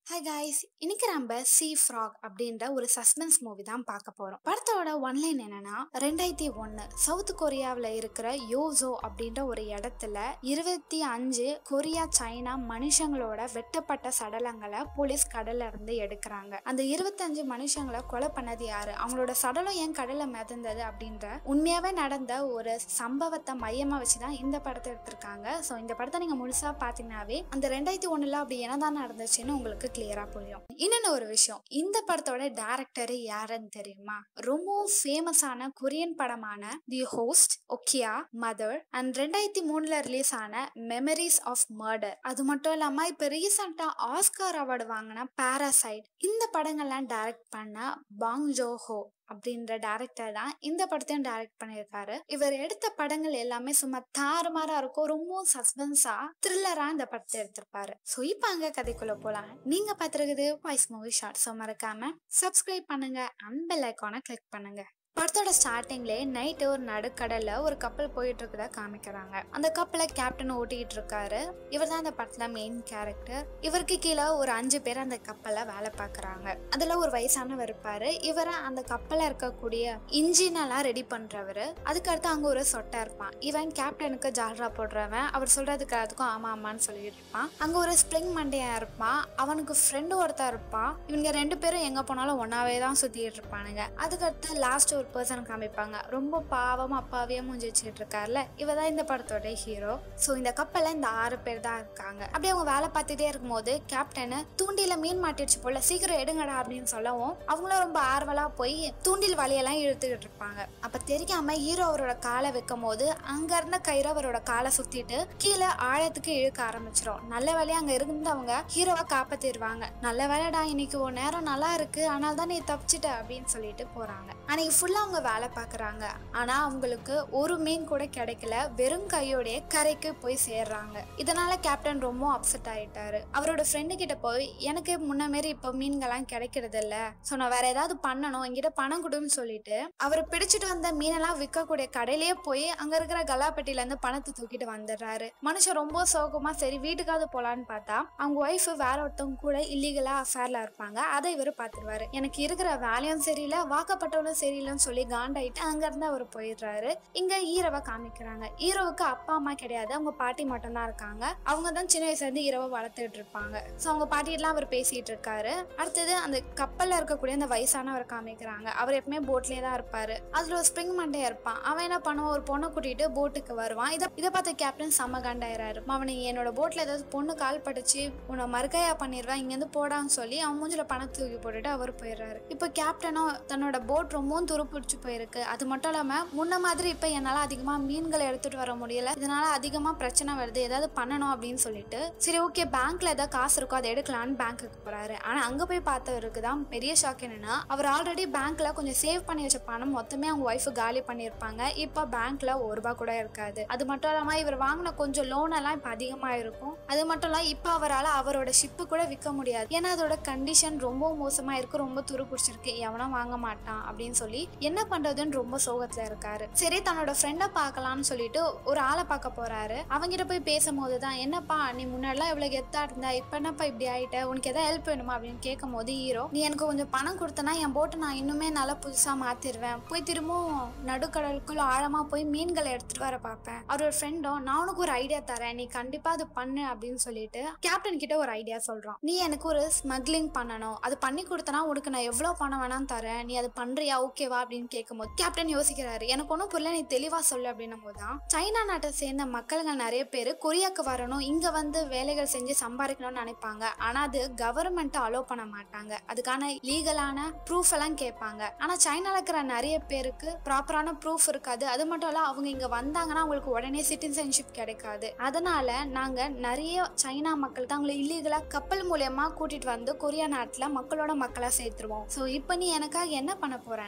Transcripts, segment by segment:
hi guys இன்னைக்கு நம்ம C frock அப்படின்ற ஒரு சஸ்பென்ஸ் மூவி தான் பார்க்க போறோம் படத்தோட ஒன்லைன் என்னன்னா ரெண்டாயிரத்தி ஒன்னு சவுத் கொரியாவில் இருக்கிற யோசோ அப்படின்ற ஒரு இடத்துல இருபத்தி அஞ்சு கொரியா சைனா மனுஷங்களோட வெட்டப்பட்ட சடலங்களை போலீஸ் கடல்ல இருந்து எடுக்கிறாங்க அந்த இருபத்தஞ்சு மனுஷங்களை கொலை பண்ணது யாரு அவங்களோட சடலம் ஏன் கடல்ல மிதந்தது அப்படின்ற உண்மையாவே நடந்த ஒரு சம்பவத்தை மையமா வச்சுதான் இந்த படத்தை எடுத்திருக்காங்க ஸோ இந்த படத்தை நீங்க முழுசா பாத்தீங்கன்னாவே அந்த ரெண்டாயிரத்தி ஒண்ணுல அப்படி என்னதான் நடந்துச்சுன்னு உங்களுக்கு கிளியரா புரியும் இன்னொன்னு ஒரு விஷயம் இந்த படத்தோட டேரக்டர் யாருன்னு தெரியுமா ரொம்ப ஃபேமஸான கொரியன் படமான தி ஹோஸ்ட் ஒக்கியா மதர் அண்ட் ரெண்டாயிரத்தி மூணுல ரிலீஸ் ஆன மெமரிஸ் ஆஃப் மர்டர் அது மட்டும் இல்லாம இப்ப ரீசெண்டா ஆஸ்கார் அவார்டு வாங்கின பாராசைட் இந்த படங்கள்லாம் டைரக்ட் பண்ண பாங் ஜோஹோ அப்படின்ற டேரக்டர் தான் இந்த படத்தையும் டைரக்ட் பண்ணியிருக்காரு இவர் எடுத்த படங்கள் எல்லாமே சும்மா தாறுமாறா இருக்கும் ரொம்ப சஸ்பென்ஸா த்ரில்லரா இந்த படத்தை எடுத்திருப்பாரு ஸோ இப்போ அங்க கதைக்குள்ள போலாம் நீங்க பார்த்துருக்குது வாய்ஸ் மூவி ஷார்ட் ஸோ மறக்காம சப்ஸ்கிரைப் பண்ணுங்க அண்ட் பெல் ஐக்கானை கிளிக் பண்ணுங்க படத்தோட ஸ்டார்டிங்லே நைட்டு ஒரு நடுக்கடல்ல ஒரு கப்பல் போயிட்டு இருக்கதா காமிக்கிறாங்க அந்த கப்பலை கேப்டன் ஓட்டிட்டு இருக்காரு இவர் தான் அந்த படத்துல மெயின் கேரக்டர் இவருக்கு கீழே ஒரு அஞ்சு பேர் அந்த கப்பலை வேலை பார்க்குறாங்க அதுல ஒரு வயசானவர் இருப்பாரு இவரை அந்த கப்பல்ல இருக்கக்கூடிய இன்ஜின் எல்லாம் ரெடி பண்றவர் அதுக்கடுத்து அங்க ஒரு சொட்டை இருப்பான் இவன் கேப்டனுக்கு ஜால்ரா போடுறவன் அவர் சொல்றதுக்கு அதுக்கும் ஆமா ஆமான்னு சொல்லிட்டு இருப்பான் அங்க ஒரு ஸ்ப்ரிங் மண்டையா இருப்பான் அவனுக்கு ஃப்ரெண்டு ஒருத்தன் இருப்பான் இவங்க ரெண்டு பேரும் எங்க போனாலும் ஒன்னாவே தான் சுத்திட்டு இருப்பானுங்க அதுக்கடுத்து லாஸ்ட் ஒரு பர்சன் காமிப்பாங்க ரொம்ப பாவம் அப்பாவியா மூஞ்சி வச்சுக்கிட்டு இருக்காருல்ல இவ தான் இந்த படத்தோட ஹீரோ ஸோ இந்த கப்பல்ல இந்த ஆறு பேர் தான் இருக்காங்க அப்படியே அவங்க வேலை பார்த்துட்டே இருக்கும்போது கேப்டனு தூண்டில மீன் மாட்டிடுச்சு போல சீக்கிரம் எடுங்கடா அப்படின்னு சொல்லவும் அவங்களும் ரொம்ப ஆர்வலா போய் தூண்டில் வலையெல்லாம் இழுத்துக்கிட்டு இருப்பாங்க அப்ப தெரியாம ஹீரோ அவரோட காலை வைக்கும் போது அங்க இருந்த கயிறு அவரோட காலை சுத்திட்டு கீழே ஆழத்துக்கு இழுக்க ஆரம்பிச்சிரும் நல்ல வேலையா அங்க இருந்தவங்க ஹீரோவை காப்பாத்திடுவாங்க நல்ல வேலைடா இன்னைக்கு ஒரு நேரம் நல்லா இருக்கு ஆனால் தான் நீ தப்பிச்சிட்ட அப்படின்னு சொல்லிட்டு போறாங்க அன்னைக்கு ஃபுல்லா அவங்க வேலை பார்க்குறாங்க ஆனா அவங்களுக்கு ஒரு மீன் கூட கிடைக்கல வெறும் கையோடைய கரைக்கு போய் சேர்றாங்க இதனால கேப்டன் ரொம்ப அப்செட் ஆயிட்டாரு அவரோட ஃப்ரெண்டு கிட்ட போய் எனக்கு முன்ன மாரி இப்போ மீன்கள்லாம் கிடைக்கிறது இல்ல ஸோ நான் வேற ஏதாவது பண்ணணும் என்கிட்ட பணம் கொடுன்னு சொல்லிட்டு அவர் பிடிச்சிட்டு வந்த மீனெல்லாம் விற்கக்கூடிய கடையிலேயே போய் அங்க இருக்கிற கலாப்பட்டியில இருந்து பணத்தை தூக்கிட்டு வந்துடுறாரு மனுஷன் ரொம்ப சோகமா சரி வீட்டுக்காவது போலான்னு பார்த்தா அவங்க ஒய்ஃப் வேற ஒருத்தவங்க கூட இல்லீகலா அஃபேர்ல இருப்பாங்க அதை இவர் பார்த்துருவாரு எனக்கு இருக்கிற வேலையும் சரியில்லை வாக்கப்பட்டவளும் சரியில்லைன்னு சொல்லி காண்டாயிட்டு அங்க இருந்து அவர் போயிடுறாரு இங்க ஈரவை காமிக்கிறாங்க ஈரோவுக்கு அப்பா அம்மா கிடையாது அவங்க பாட்டி மட்டும் தான் இருக்காங்க அவங்க தான் சின்ன வயசுல இருந்து ஈரவை வளர்த்துட்டு இருப்பாங்க ஸோ அவங்க பாட்டியெல்லாம் அவர் பேசிட்டு இருக்காரு அடுத்தது அந்த கப்பல்ல இருக்கக்கூடிய அந்த வயசானவர் காமிக்கிறாங்க அவர் எப்பவுமே போட்லயே தான் இருப்பாரு அதுல ஒரு ஸ்ப்ரிங் மண்டே இருப்பான் அவன் என்ன பண்ணுவான் ஒரு பொண்ணை கூட்டிட்டு போட்டுக்கு வருவான் இதை இதை பார்த்த கேப்டன் செம்ம கண்டாயிராரு அவனை என்னோட போட்ல ஏதாவது பொண்ணு கால் பட்டுச்சு உன்னை மறுக்கையா பண்ணிடுவேன் இங்கேருந்து போடான்னு சொல்லி அவன் மூஞ்சில பணத்தை தூக்கி போட்டுட்டு அவர் போயிடுறாரு இப்போ கேப்டனும் தன்னோட போட் ரொம்பவும் துருப்பிடிச்சு போயிருக்கு அது மட்டும் இல்லாம முன்ன மாதிரி இப்போ என்னால அதிகமா மீன்களை எடுத்துட்டு வர முடியல இதனால அதிகமா பிரச்சனை வருது ஏதாவது பண்ணணும் அப்படின்னு சொல்லிட்டு சரி ஓகே பேங்க்ல ஏதாவது காசு இருக்கோ அதை எடுக்கலான்னு பேங்க்குக்கு போறாரு ஆனா அங்க போய் பார்த்தவருக்கு தான் பெரிய ஷாக் என்னன்னா அவர் ஆல்ரெடி பேங்க்ல கொஞ்சம் சேவ் பண்ணி வச்ச பணம் மொத்தமே அவங்க ஒய்ஃப் காலி பண்ணியிருப்பாங்க இப்போ பேங்க்ல ஒரு ரூபாய் கூட இருக்காது அது மட்டும் இல்லாம இவர் வாங்கின கொஞ்சம் லோன் எல்லாம் இப்போ அதிகமா இருக்கும் அது மட்டும் இல்லாம இப்போ அவரால் அவரோட ஷிப்பு கூட விற்க முடியாது ஏன்னா அதோட கண்டிஷன் ரொம்ப மோசமா இருக்கு ரொம்ப துரு பிடிச்சிருக்கு எவனும் வாங்க மாட்டான் அப்படின்னு சொல்லி என்ன பண்றதுன்னு ரொம்ப சோகத்துல இருக்காரு சரி தன்னோட ஃப்ரெண்டை பார்க்கலாம்னு சொல்லிட்டு ஒரு ஆளை பார்க்க போறாரு அவங்கிட்ட போய் பேசும்போது தான் என்னப்பா நீ முன்னாடிலாம் இவ்வளவு கெத்தா இருந்தா இப்ப என்னப்பா இப்படி ஆயிட்ட உனக்கு எதாவது ஹெல்ப் வேணுமா அப்படின்னு கேட்கும் போது ஹீரோ நீ எனக்கு கொஞ்சம் பணம் கொடுத்தனா என் போட்டை நான் இன்னுமே நல்லா புதுசா மாத்திருவேன் போய் திரும்பவும் நடுக்கடலுக்குள்ள ஆழமா போய் மீன்களை எடுத்துட்டு வர பார்ப்பேன் அவரோட ஃப்ரெண்டும் நான் உனக்கு ஒரு ஐடியா தரேன் நீ கண்டிப்பா அது பண்ணு அப்படின்னு சொல்லிட்டு கேப்டன் கிட்ட ஒரு ஐடியா சொல்றான் நீ எனக்கு ஒரு ஸ்மக்லிங் பண்ணணும் அது பண்ணி கொடுத்தனா உனக்கு நான் எவ்வளவு பணம் வேணாம் தரேன் நீ அது பண்றியா ஓகேவா அப்படின்னு கேட்கும்போது கேப்டன் யோசிக்கிறாரு எனக்கு ஒன்றும் புரியல நீ தெளிவா சொல்லு அப்படின்னும் போதுதான் சைனா நாட்டை சேர்ந்த மக்கள்கள் நிறைய பேர் கொரியாக்கு வரணும் இங்க வந்து வேலைகள் செஞ்சு சம்பாதிக்கணும்னு நினைப்பாங்க ஆனா அது கவர்மெண்ட் அலோவ் பண்ண மாட்டாங்க அதுக்கான லீகலான ப்ரூஃப் எல்லாம் கேட்பாங்க ஆனா சைனால இருக்கிற நிறைய பேருக்கு ப்ராப்பரான ப்ரூஃப் இருக்காது அது மட்டும் இல்ல அவங்க இங்க வந்தாங்கன்னா அவங்களுக்கு உடனே சிட்டிசன்ஷிப் கிடைக்காது அதனால நாங்க நிறைய சைனா மக்கள் தான் அவங்களை இல்லீகலா கப்பல் மூலியமா கூட்டிட்டு வந்து கொரியா நாட்டுல மக்களோட மக்களா சேர்த்துருவோம் ஸோ இப்போ நீ எனக்காக என்ன பண்ண போறேன்னா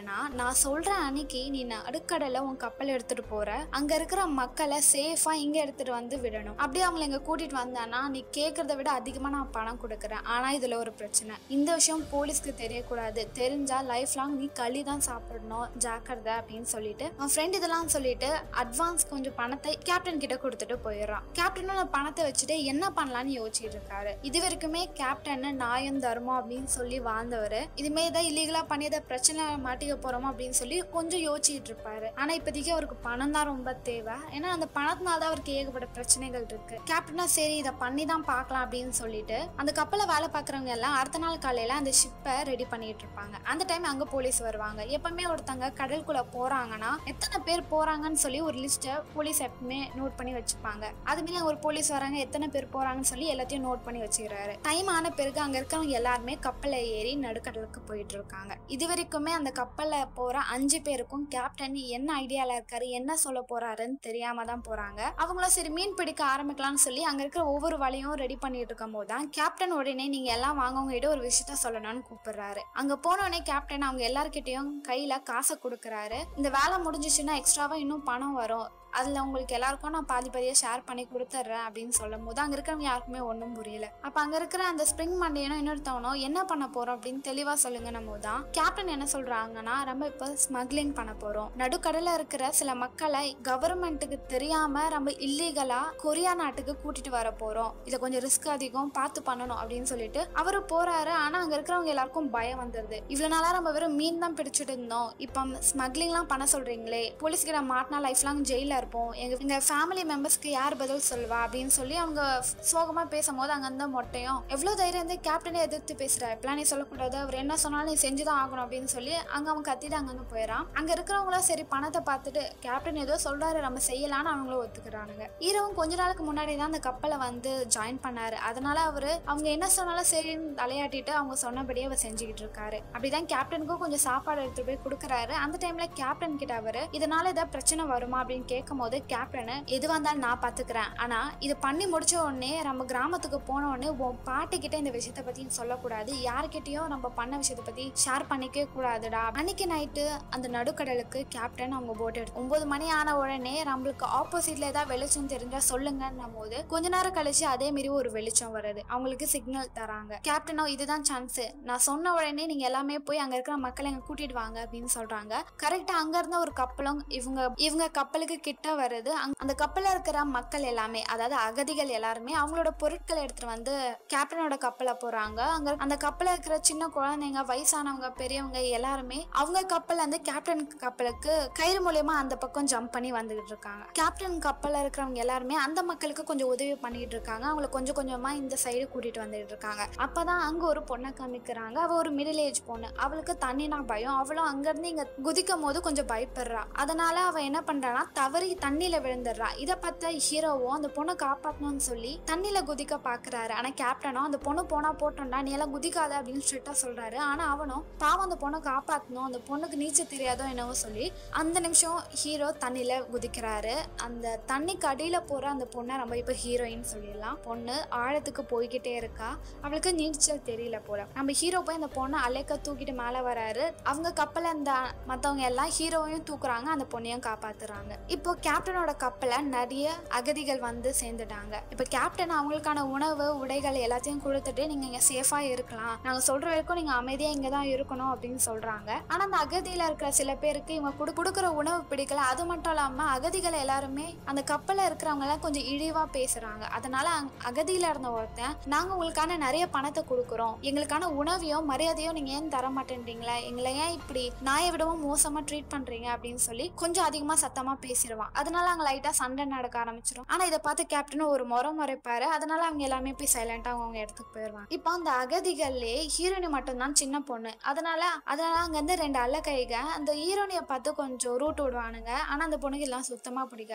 நான் சொல்ற அன்னைக்கு நீ நடுக்கடல உன் கப்பல் எடுத்துட்டு போற அங்க இருக்கிற மக்களை சேஃபா இங்க எடுத்துட்டு வந்து விடணும் அப்படியே அவங்களை இங்க கூட்டிட்டு வந்தானா நீ கேட்கறத விட அதிகமா நான் பணம் கொடுக்குறேன் ஆனா இதுல ஒரு பிரச்சனை இந்த விஷயம் போலீஸ்க்கு தெரியக்கூடாது தெரிஞ்சா லைஃப் லாங் நீ களி தான் சாப்பிடணும் ஜாக்கிரதை அப்படின்னு சொல்லிட்டு அவன் ஃப்ரெண்ட் இதெல்லாம் சொல்லிட்டு அட்வான்ஸ் கொஞ்சம் பணத்தை கேப்டன் கிட்ட கொடுத்துட்டு போயிடுறான் கேப்டனும் அந்த பணத்தை வச்சுட்டு என்ன பண்ணலாம்னு யோசிச்சுட்டு இருக்காரு இது வரைக்குமே கேப்டன் நாயம் தர்மம் அப்படின்னு சொல்லி வாழ்ந்தவர் இதுமே தான் இல்லீகலா பண்ணி ஏதாவது பிரச்சனை மாட்டிக்க போறோமோ அப்படின்னு சொல்லி கொஞ்சம் யோசிச்சுட்டு இருப்பாரு ஆனா இப்போதைக்கு அவருக்கு பணம் தான் ரொம்ப தேவை ஏன்னா அந்த பணத்தினால தான் அவருக்கு ஏகப்பட்ட பிரச்சனைகள் இருக்கு கேப்டனா சரி இதை பண்ணி தான் பார்க்கலாம் அப்படின்னு சொல்லிட்டு அந்த கப்பலை வேலை பார்க்குறவங்க எல்லாம் அடுத்த நாள் காலையில அந்த ஷிப்பை ரெடி பண்ணிட்டு இருப்பாங்க அந்த டைம் அங்க போலீஸ் வருவாங்க எப்பவுமே ஒருத்தங்க கடலுக்குள்ள போறாங்கன்னா எத்தனை பேர் போறாங்கன்னு சொல்லி ஒரு லிஸ்ட்டை போலீஸ் எப்பவுமே நோட் பண்ணி வச்சுப்பாங்க அதுமாரி அங்க ஒரு போலீஸ் வராங்க எத்தனை பேர் போறாங்கன்னு சொல்லி எல்லாத்தையும் நோட் பண்ணி வச்சுக்கிறாரு டைம் ஆன பிறகு அங்க இருக்கிறவங்க எல்லாருமே கப்பலை ஏறி நடுக்கடலுக்கு போயிட்டு இருக்காங்க இது வரைக்குமே அந்த கப்பல்ல போற அஞ்சு பேருக்கும் கேப்டன் என்ன ஐடியால இருக்காரு என்ன சொல்ல போறாருன்னு தெரியாம தான் போறாங்க அவங்களும் சரி மீன் பிடிக்க ஆரம்பிக்கலாம்னு சொல்லி அங்க இருக்கிற ஒவ்வொரு வலையும் ரெடி பண்ணிட்டு இருக்கும் போது தான் கேப்டன் உடனே நீங்க எல்லாம் வாங்க உங்ககிட்ட ஒரு விஷயத்த சொல்லணும்னு கூப்பிடுறாரு அங்க போன உடனே கேப்டன் அவங்க எல்லார்கிட்டயும் கையில காசை கொடுக்குறாரு இந்த வேலை முடிஞ்சிச்சுன்னா எக்ஸ்ட்ராவா இன்னும் பணம் வரும் அதில் உங்களுக்கு எல்லாருக்கும் நான் பாதி பாதியாக ஷேர் பண்ணி கொடுத்துட்றேன் அப்படின்னு சொல்லும் போது அங்கே இருக்கிறவங்க யாருக்குமே ஒன்றும் புரியல அப்போ அங்கே இருக்கிற அந்த ஸ்ப்ரிங் மண்டேனும் இன்னொருத்தவனும் என்ன பண்ண போகிறோம் அப்படின்னு தெளிவாக சொல்லுங்க நம்ம தான் கேப்டன் என்ன சொல்கிறாங்கன்னா நம்ம இப்போ ஸ்மக்லிங் பண்ண போகிறோம் நடுக்கடலில் இருக்கிற சில மக்களை கவர்மெண்ட்டுக்கு தெரியாமல் நம்ம இல்லீகலாக கொரியா நாட்டுக்கு கூட்டிட்டு வர போகிறோம் இதை கொஞ்சம் ரிஸ்க் அதிகம் பார்த்து பண்ணணும் அப்படின்னு சொல்லிட்டு அவரு போறாரு ஆனால் அங்கே இருக்கிறவங்க எல்லாருக்கும் பயம் வந்துடுது இவ்வளோ நாளாக நம்ம வெறும் மீன் தான் பிடிச்சிட்டு இருந்தோம் இப்போ ஸ்மக்லிங்லாம் பண்ண சொல்கிறீங்களே போலீஸ் கிட்ட மாட்டினா லைஃப் லாங் ஜெயிலில் இருப்போம் எங்க எங்க ஃபேமிலி மெம்பர்ஸ்க்கு யார் பதில் சொல்வா அப்படின்னு சொல்லி அவங்க சோகமா பேசும்போது அங்க இருந்த மொட்டையும் எவ்வளவு தைரியம் வந்து கேப்டனே எதிர்த்து பேசுற இப்பெல்லாம் நீ சொல்லக்கூடாது அவர் என்ன சொன்னாலும் நீ செஞ்சுதான் ஆகணும் அப்படின்னு சொல்லி அங்க அவன் கத்திட்டு அங்க இருந்து போயிடறான் அங்க இருக்கிறவங்களும் சரி பணத்தை பார்த்துட்டு கேப்டன் ஏதோ சொல்றாரு நம்ம செய்யலாம்னு அவங்களும் ஒத்துக்கிறானுங்க ஹீரோவும் கொஞ்ச நாளுக்கு முன்னாடி தான் அந்த கப்பலை வந்து ஜாயின் பண்ணாரு அதனால அவரு அவங்க என்ன சொன்னாலும் சரின்னு தலையாட்டிட்டு அவங்க சொன்னபடியே அவர் செஞ்சுக்கிட்டு இருக்காரு அப்படிதான் கேப்டனுக்கும் கொஞ்சம் சாப்பாடு எடுத்துட்டு போய் கொடுக்குறாரு அந்த டைம்ல கேப்டன் கிட்ட அவரு இதனால ஏதாவது பிரச்சனை வருமா அப்படின்னு கேட்கும் போது கேப்டனு எது வந்தாலும் நான் பாத்துக்கிறேன் ஆனா இது பண்ணி முடிச்ச உடனே நம்ம கிராமத்துக்கு போன உடனே உன் பாட்டி கிட்ட இந்த விஷயத்த பத்தி சொல்லக்கூடாது யார்கிட்டயும் நம்ம பண்ண விஷயத்த பத்தி ஷேர் பண்ணிக்கவே கூடாதுடா அன்னைக்கு நைட்டு அந்த நடுக்கடலுக்கு கேப்டன் அவங்க போட் எடுத்து ஒன்பது மணி ஆன உடனே நம்மளுக்கு ஆப்போசிட்ல ஏதாவது வெளிச்சம் தெரிஞ்சா சொல்லுங்கன்னும் போது கொஞ்ச நேரம் கழிச்சு அதே மாரி ஒரு வெளிச்சம் வருது அவங்களுக்கு சிக்னல் தராங்க கேப்டனோ இதுதான் சான்ஸ் நான் சொன்ன உடனே நீங்க எல்லாமே போய் அங்க இருக்கிற மக்களை எங்க கூட்டிட்டு வாங்க அப்படின்னு சொல்றாங்க கரெக்டா அங்க இருந்த ஒரு கப்பலும் இவங்க இவங்க கப்பலுக்கு கிட்ட வருது அங்க- அந்த கப்பல்ல இருக்கிற மக்கள் எல்லாமே அதாவது அகதிகள் எல்லாருமே அவங்களோட பொருட்களை எடுத்துட்டு வந்து கேப்டனோட கப்பல்ல போறாங்க அங்க அந்த கப்பல்ல இருக்கிற சின்ன குழந்தைங்க வயசானவங்க பெரியவங்க எல்லாருமே அவங்க கப்பல்ல இருந்து கேப்டன் கப்பலுக்கு கயிறு மூலியமா அந்த பக்கம் ஜம்ப் பண்ணி வந்துகிட்டு இருக்காங்க கேப்டன் கப்பல்ல இருக்கிறவங்க எல்லாருமே அந்த மக்களுக்கு கொஞ்சம் உதவி பண்ணிட்டு இருக்காங்க அவங்கள கொஞ்சம் கொஞ்சமா இந்த சைடு கூட்டிட்டு வந்துட்டு இருக்காங்க அப்பதான் அங்க ஒரு பொண்ணை காமிக்கிறாங்க அவ ஒரு மிடில் ஏஜ் பொண்ணு அவளுக்கு தண்ணினா பயம் அவளும் அங்க இருந்து இங்க குதிக்கும் போது கொஞ்சம் பயப்படுறா அதனால அவ என்ன பண்றானா தவறி தண்ணியில விழுந்துடுறா இதை பார்த்த ஹீரோவும் அந்த பொண்ணை காப்பாத்தணும்னு சொல்லி தண்ணியில குதிக்க பாக்குறாரு ஆனா கேப்டனும் அந்த பொண்ணு போனா போட்டோம்டா நீ எல்லாம் குதிக்காத அப்படின்னு ஸ்ட்ரிக்டா சொல்றாரு ஆனா அவனும் பாவம் அந்த பொண்ணை காப்பாத்தணும் அந்த பொண்ணுக்கு நீச்சல் தெரியாதோ என்னவோ சொல்லி அந்த நிமிஷம் ஹீரோ தண்ணியில குதிக்கிறாரு அந்த தண்ணிக்கு அடியில போற அந்த பொண்ணை நம்ம இப்ப ஹீரோயின் சொல்லிடலாம் பொண்ணு ஆழத்துக்கு போய்கிட்டே இருக்கா அவளுக்கு நீச்சல் தெரியல போல நம்ம ஹீரோ போய் அந்த பொண்ணை அலைக்க தூக்கிட்டு மேல வராரு அவங்க கப்பல அந்த மத்தவங்க எல்லாம் ஹீரோவையும் தூக்குறாங்க அந்த பொண்ணையும் காப்பாத்துறாங்க இப்போ கேப்டனோட கப்பல நிறைய அகதிகள் வந்து சேர்ந்துட்டாங்க இப்போ கேப்டன் அவங்களுக்கான உணவு உடைகள் எல்லாத்தையும் கொடுத்துட்டு நீங்க இங்க சேஃபா இருக்கலாம் நாங்க சொல்ற வரைக்கும் நீங்க அமைதியா இங்க தான் இருக்கணும் அப்படின்னு சொல்றாங்க ஆனா அந்த அகதியில இருக்கிற சில பேருக்கு இவங்க குடு- கொடுக்குற உணவு பிடிக்கல அது மட்டும் இல்லாம அகதிகள் எல்லாருமே அந்த கப்பல்ல இருக்கிறவங்க எல்லாம் கொஞ்சம் இழிவா பேசுறாங்க அதனால அங்க- அகதியில இருந்த ஒருத்தன் நாங்க உங்களுக்கான நிறைய பணத்தை கொடுக்குறோம் எங்களுக்கான உணவையும் மரியாதையும் நீங்க ஏன் தர மாட்டேன்றீங்களா எங்களை ஏன் இப்படி நாயை விடவும் மோசமா ட்ரீட் பண்றீங்க அப்படின்னு சொல்லி கொஞ்சம் அதிகமா சத்தமா பேசிடுவான் அதனால அங்க லைட்டா சண்டை நடக்க ஆரம்பிச்சிடும் ஆனா இதை பார்த்து கேப்டன் ஒரு முறை முறைப்பாரு அதனால அவங்க எல்லாமே போய் சைலண்டா அவங்க இடத்துக்கு போயிடுவாங்க இப்போ அந்த அகதிகள்லே ஹீரோனி மட்டும்தான் சின்ன பொண்ணு அதனால அதனால அங்க இருந்து ரெண்டு அல்ல கைக அந்த ஹீரோனியை பார்த்து கொஞ்சம் ரூட் விடுவானுங்க ஆனா அந்த பொண்ணுக்கு எல்லாம் சுத்தமா பிடிக்காது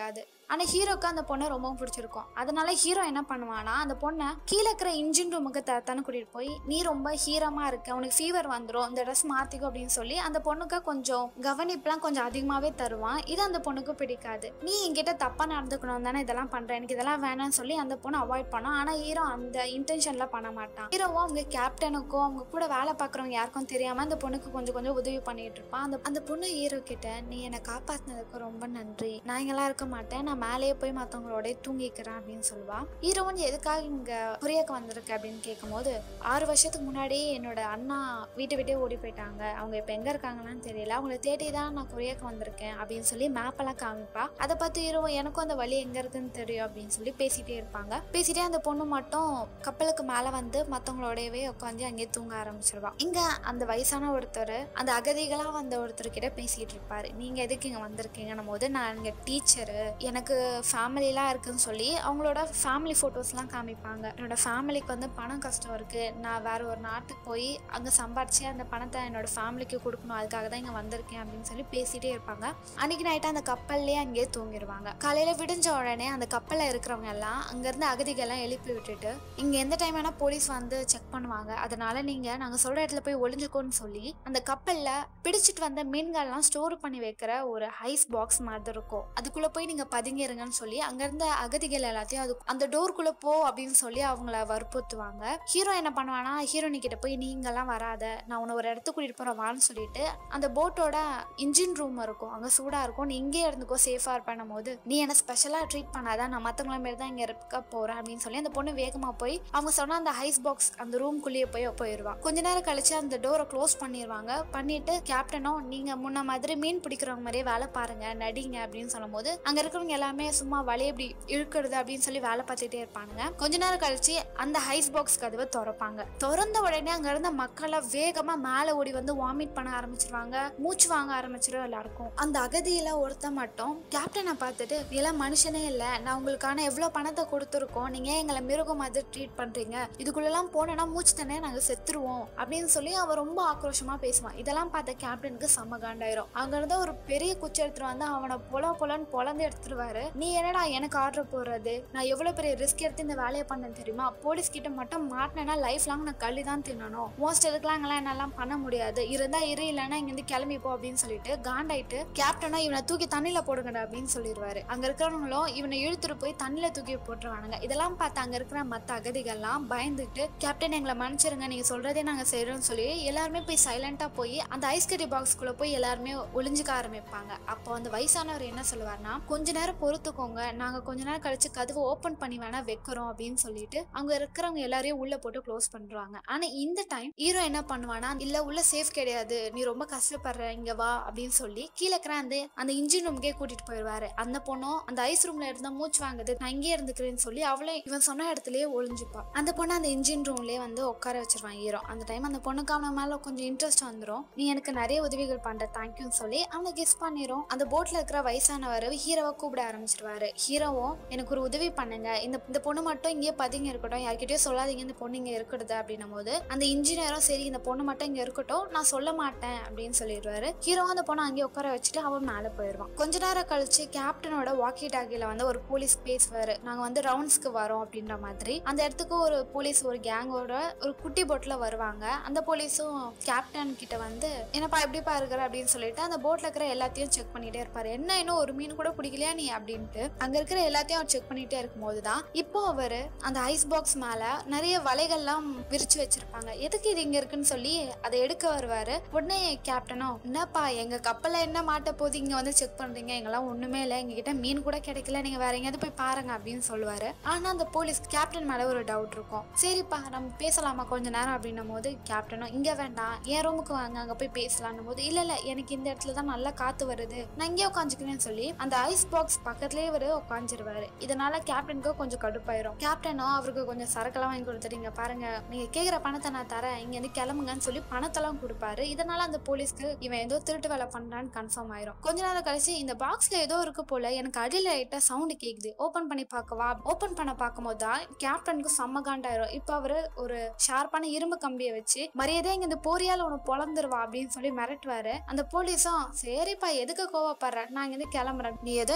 ஆனா ஹீரோக்கு அந்த பொண்ணை ரொம்பவும் பிடிச்சிருக்கும் அதனால ஹீரோ என்ன பண்ணுவானா அந்த பொண்ணை கீழே இருக்கிற இன்ஜின் ரூமுக்கு தத்தானு கூட்டிட்டு போய் நீ ரொம்ப ஹீரமா இருக்க உனக்கு ஃபீவர் வந்துடும் இந்த ட்ரெஸ் மாத்திக்கோ அப்படின்னு சொல்லி அந்த பொண்ணுக்கு கொஞ்சம் கவனிப்புலாம் கொஞ்சம் அதிகமாவே தருவான் இது அந்த பொண்ணுக்கு பிடிக்காது நீ என்கிட்ட தப்பா நடந்துக்கணும் தானே இதெல்லாம் பண்ற எனக்கு இதெல்லாம் வேணாம்னு சொல்லி அந்த பொண்ணு அவாய்ட் பண்ணோம் ஆனா ஹீரோ அந்த இன்டென்ஷன்ல பண்ண மாட்டான் ஹீரோவும் அவங்க கேப்டனுக்கும் அவங்க கூட வேலை பார்க்குறவங்க யாருக்கும் தெரியாம அந்த பொண்ணுக்கு கொஞ்சம் கொஞ்சம் உதவி பண்ணிட்டு இருப்பான் அந்த அந்த பொண்ணு ஹீரோ கிட்ட நீ என்னை காப்பாத்தினதுக்கு ரொம்ப நன்றி நான் இங்கெல்லாம் இருக்க மாட்டேன் நான் மேலேயே போய் மற்றவங்களோட தூங்கிக்கிறேன் அப்படின்னு சொல்லுவா ஹீரோவும் எதுக்காக இங்க கொரியாக்கு வந்திருக்கு அப்படின்னு கேட்கும்போது ஆறு வருஷத்துக்கு முன்னாடி என்னோட அண்ணா வீட்டை விட்டே ஓடி போயிட்டாங்க அவங்க இப்போ எங்க இருக்காங்கன்னு தெரியல அவங்கள தேடி தான் நான் கொரியாக்கு வந்திருக்கேன் அப்படின்னு சொல்லி மேப்பெல்லாம் காமிப்பா அதை பார்த்து ஹீரோ எனக்கும் அந்த வழி எங்க இருக்குன்னு தெரியும் அப்படின்னு சொல்லி பேசிட்டே இருப்பாங்க பேசிட்டே அந்த பொண்ணு மட்டும் கப்பலுக்கு மேல வந்து மற்றவங்களோடவே உட்காந்து அங்கேயே தூங்க ஆரம்பிச்சிருவா இங்க அந்த வயசான ஒருத்தர் அந்த அகதிகளா வந்த ஒருத்தர் கிட்ட பேசிட்டு இருப்பாரு நீங்க எதுக்கு இங்க வந்திருக்கீங்கன்னும் போது நான் இங்க டீச்சரு எனக்கு ஃபேமிலிலாம் இருக்குன்னு சொல்லி அவங்களோட ஃபேமிலி ஃபோட்டோஸ்லாம் காமிப்பாங்க என்னோட ஃபேமிலிக்கு வந்து பணம் கஷ்டம் இருக்கு நான் வேற ஒரு நாட்டுக்கு போய் அங்க சம்பாரிச்சு அந்த பணத்தை என்னோட ஃபேமிலிக்கு கொடுக்கணும் அதுக்காக தான் இங்க வந்திருக்கேன் அப்படின்னு சொல்லி பேசிட்டே இருப்பாங்க அன்னைக்கு நைட்டு அந்த கப்பல்லே அங்கேயே தூங்கிடுவாங்க காலையில விடிஞ்ச உடனே அந்த கப்பல்ல இருக்கிறவங்க எல்லாம் அங்கிருந்து அகதிகள் எல்லாம் எழுப்பி விட்டுட்டு இங்க எந்த டைம் வேணா போலீஸ் வந்து செக் பண்ணுவாங்க அதனால நீங்க நாங்க சொல்ற இடத்துல போய் ஒளிஞ்சுக்கோன்னு சொல்லி அந்த கப்பல்ல பிடிச்சிட்டு வந்த மீன்கள்லாம் ஸ்டோர் பண்ணி வைக்கிற ஒரு ஐஸ் பாக்ஸ் மாதிரி இருக்கும் அதுக்குள்ள போய் நீங்க பதுங்கிருங்கன்னு சொல்லி அங்க இருந்த அகதிகள் எல்லாத்தையும் அது அந்த டோருக்குள்ள போ அப்படின்னு சொல்லி அவங்கள வற்புறுத்துவாங்க ஹீரோ என்ன பண்ணுவானா ஹீரோனி கிட்ட போய் நீங்கெல்லாம் வராத நான் உன்னை ஒரு இடத்துக்கு கூட்டிட்டு போறேன் வான்னு சொல்லிட்டு அந்த போட்டோட இன்ஜின் ரூம் இருக்கும் அங்க சூடா இருக்கும் நீ இங்கே இருந்துக்கோ சேஃபா இருப்பேன் போது நீ என்ன ஸ்பெஷலா ட்ரீட் பண்ணாத நான் மத்தவங்கள மாரி தான் இங்க இருக்க போறேன் அப்படின்னு சொல்லி அந்த பொண்ணு வேகமா போய் அவங்க சொன்ன அந்த ஐஸ் பாக்ஸ் அந்த ரூம்குள்ளேயே போய் போயிடுவா கொஞ்ச நேரம் கழிச்சு அந்த டோரை க்ளோஸ் பண்ணிடுவாங்க பண்ணிட்டு கேப்டனும் நீங்க முன்ன மாதிரி மீன் பிடிக்கிறவங்க மாதிரியே வேலை பாருங்க நடிங்க அப்படின்னு சொல்லும்போது அங்க இருக்கிறவங்க எல்லாமே சும்மா வலைய எப்படி இழுக்கிறது அப்படின்னு சொல்லி வேலை பார்த்துட்டே இருப்பானுங்க கொஞ்ச நேரம் கழிச்சு அந்த ஐஸ் பாக்ஸ் கதவை திறப்பாங்க திறந்த உடனே அங்க இருந்த மக்களை வேகமா மேல ஓடி வந்து வாமிட் பண்ண ஆரம்பிச்சிருவாங்க மூச்சு வாங்க ஆரம்பிச்சிடும் எல்லாருக்கும் அந்த அகதியில ஒருத்தன் மட்டும் கேப்டனை பார்த்துட்டு எல்லாம் மனுஷனே இல்ல நான் உங்களுக்கான எவ்வளவு பணத்தை கொடுத்துருக்கோம் நீங்க ஏன் எங்களை மிருகம் மாதிரி ட்ரீட் பண்றீங்க இதுக்குள்ளெல்லாம் போனோம்னா மூச்சு தானே நாங்க செத்துருவோம் அப்படின்னு சொல்லி அவன் ரொம்ப ஆக்ரோஷமா பேசுவான் இதெல்லாம் பார்த்த கேப்டனுக்கு செம்ம காண்டாயிரும் அங்க இருந்த ஒரு பெரிய குச்சி எடுத்துட்டு வந்து அவனை பொல பொலன்னு பொலந்து எடுத்துருவாரு நீ என்னடா எனக்கு ஆர்டர் போடுறது நான் எவ்வளவு பெரிய ரிஸ்க் எடுத்து இந்த வேலையை பண்ணேன் தெரியுமா போலீஸ் கிட்ட மட்டும் மாட்டினேன்னா லைஃப் லாங் நான் கள்ளி தான் தின்னணும் மோஸ்ட் இதுக்கெல்லாம் எங்கெல்லாம் என்னெல்லாம் பண்ண முடியாது இருந்தா இரு இல்லைன்னா இங்க இருந்து கிளம்பி போ அப்படின்னு சொல்லிட்டு காண்டாயிட்டு கேப்டனா இவனை தூக்கி தண்ணியில போடுங்கடா அப்படின்னு சொல்லிடுவாரு அங்க இருக்கிறவங்களும் இவனை இழுத்துட்டு போய் தண்ணியில தூக்கி போட்டுருவானுங்க இதெல்லாம் பார்த்து அங்க இருக்கிற மத்த அகதிகள்லாம் பயந்துட்டு கேப்டன் எங்களை மன்னிச்சிருங்க நீங்க சொல்றதே நாங்க செய்யறோம்னு சொல்லி எல்லாருமே போய் சைலண்டா போய் அந்த ஐஸ் கட்டி பாக்ஸ்குள்ள போய் எல்லாருமே ஒளிஞ்சுக்க ஆரம்பிப்பாங்க அப்போ அந்த வயசானவர் என்ன சொல்லுவார்னா கொஞ்ச நேரம் பொறுத்துக்கோங்க நாங்க கொஞ்ச நேரம் கழிச்சு கதவை ஓபன் பண்ணி வேணா வைக்கிறோம் அப்படின்னு சொல்லிட்டு அங்க இருக்கிறவங்க எல்லாரையும் உள்ள போட்டு க்ளோஸ் பண்றாங்க ஆனா இந்த டைம் ஹீரோ என்ன பண்ணுவானா இல்ல உள்ள சேஃப் கிடையாது நீ ரொம்ப கஷ்டப்படுற இங்க வா அப்படின்னு சொல்லி கீழே இருக்கிற அந்த அந்த இன்ஜின் ரூமுக்கே கூட்டிட்டு போயிடுவாரு அந்த பொண்ணும் அந்த ஐஸ் ரூம்ல இருந்தா மூச்சு வாங்குது நான் இங்கே இருந்துக்கிறேன்னு சொல்லி அவளே இவன் சொன்ன இடத்துலயே ஒளிஞ்சுப்பா அந்த பொண்ணு அந்த இன்ஜின் ரூம்லயே வந்து உட்கார வச்சிருவான் ஹீரோ அந்த டைம் அந்த பொண்ணுக்கு அவன மேல கொஞ்சம் இன்ட்ரெஸ்ட் வந்துடும் நீ எனக்கு நிறைய உதவிகள் பண்ற தேங்க்யூன்னு சொல்லி அவனை கிஸ் பண்ணிரும் அந்த போட்ல இருக்கிற வயசானவர் ஹீரோவை கூப்பிட ஆரம்பிச்சிருவாரு ஹீரோவும் எனக்கு ஒரு உதவி பண்ணுங்க இந்த இந்த பொண்ணு மட்டும் இங்கேயே பதுங்கி இருக்கட்டும் யார்கிட்டயும் சொல்லாதீங்க இந்த பொண்ணு இங்க இருக்கிறது அப்படின்னும் போது அந்த இன்ஜினியரும் சரி இந்த பொண்ணு மட்டும் இங்க இருக்கட்டும் நான் சொல்ல மாட்டேன் அப்படின்னு சொல்லிடுவாரு ஹீரோவும் அந்த பொண்ணை அங்கேயே உட்கார வச்சுட்டு அவன் மேல போயிடுவான் கொஞ்ச நேரம் கழிச்சு கேப்டனோட வாக்கி டாக்கில வந்து ஒரு போலீஸ் பேசுவாரு நாங்க வந்து ரவுண்ட்ஸ்க்கு வரோம் அப்படின்ற மாதிரி அந்த இடத்துக்கு ஒரு போலீஸ் ஒரு கேங்கோட ஒரு குட்டி போட்ல வருவாங்க அந்த போலீஸும் கேப்டன் கிட்ட வந்து என்னப்பா எப்படிப்பா இருக்கிற அப்படின்னு சொல்லிட்டு அந்த போட்ல இருக்கிற எல்லாத்தையும் செக் பண்ணிட்டே இருப்பாரு என்ன இன்னும் ஒரு மீன் கூட பிடிக்கலையா நீ அப்படின்ட்டு அங்க இருக்கிற எல்லாத்தையும் அவர் செக் பண்ணிட்டே இருக்கும்போது தான் இப்போ அவரு அந்த ஐஸ் பாக்ஸ் மேல நிறைய வலைகள்லாம் விரிச்சு வச்சிருப்பாங்க எதுக்கு இது இங்க இருக்குன்னு சொல்லி அதை எடுக்க வருவாரு உடனே கேப்டனும் என்னப்பா எங்க கப்பல்ல என்ன மாட்ட போது இங்க வந்து செக் பண்றீங்க எங்கெல்லாம் ஒண்ணுமே இல்லை எங்க கிட்ட மீன் கூட கிடைக்கல நீங்க வேற எங்கேயாவது போய் பாருங்க அப்படின்னு சொல்லுவாரு ஆனா அந்த போலீஸ் கேப்டன் மேல ஒரு டவுட் இருக்கும் சரிப்பா நம்ம பேசலாமா கொஞ்ச நேரம் அப்படின்னும் போது கேப்டனும் இங்க வேண்டாம் என் ரூமுக்கு வாங்க அங்க போய் பேசலாம்னும் போது இல்ல இல்ல எனக்கு இந்த இடத்துல தான் நல்லா காத்து வருது நான் இங்கே உட்காந்துக்கிறேன்னு சொல்லி அந்த ஐஸ் பாக்ஸ் பக்கத்துலயே இவரு உட்காந்துருவாரு இதனால கேப்டனுக்கு கொஞ்சம் கடுப்பாயிரும் கேப்டனும் அவருக்கு கொஞ்சம் சரக்கெல்லாம் வாங்கி கொடுத்துட்டு இங்க பாருங்க நீங்க கேக்குற பணத்தை நான் தரேன் இங்க இருந்து கிளம்புங்கன்னு சொல்லி பணத்தெல்லாம் கொடுப்பாரு இதனால அந்த போலீஸ்க்கு இவன் ஏதோ திருட்டு வேலை பண்றான்னு கன்ஃபார்ம் ஆயிரும் கொஞ்ச நேரம் கழிச்சு இந்த பாக்ஸ்ல ஏதோ இருக்கு போல எனக்கு அடியில லைட்டா சவுண்ட் கேக்குது ஓபன் பண்ணி பார்க்கவா ஓபன் பண்ண பார்க்கும்போது தான் கேப்டனுக்கு செம்ம காண்டாயிரும் இப்போ அவரு ஒரு ஷார்ப்பான இரும்பு கம்பியை வச்சு மரியாதை இங்க இந்த போரியால உனக்கு பொழந்துருவா அப்படின்னு சொல்லி மிரட்டுவாரு அந்த போலீஸும் சரிப்பா எதுக்கு கோவப்படுற நான் இங்க இருந்து கிளம்புறேன் நீ ஏதோ என்கிட்ட